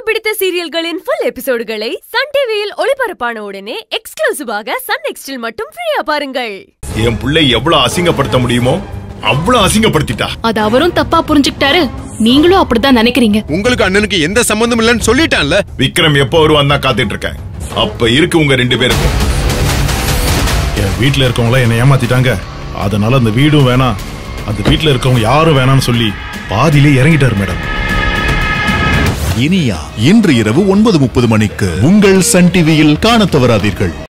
பிடித்த சீரியல்களின் full எபிசோடுகளை Sun டிவியில் ஒளிபரப்பான உடனே எக்ஸ்க்ளூசிவாக சன் நெக்ஸ்டில் மட்டும் ஃப்ரீயா பாருங்கள் என் பிள்ளை எவ்வளவு அசிங்கப்படுத்த முடியுமோ அவ்வளவு அசிங்கப்படுத்திட்டா அது அவரும் தப்பா புரிஞ்சுக்கிட்டாரு நீங்களும் அப்படிதான் நினைக்கிறீங்க உங்களுக்கு அண்ணனுக்கு எந்த சம்பந்தம் இல்லைன்னு சொல்லிட்டான்ல விக்ரம் எப்போ வருவான் தான் காத்துட்டு இருக்கேன் அப்ப இருக்கு உங்க ரெண்டு பேருக்கும் என் வீட்ல இருக்கவங்கள என்னை ஏமாத்திட்டாங்க அதனால அந்த வீடும் வேணாம் அந்த வீட்ல இருக்கவங்க யாரும் வேணாம்னு சொல்லி பாதியிலே இறங்கிட்டாரு மேடம் இனியா இன்று இரவு ஒன்பது முப்பது மணிக்கு உங்கள் சன் டிவியில் காணத் தவறாதீர்கள்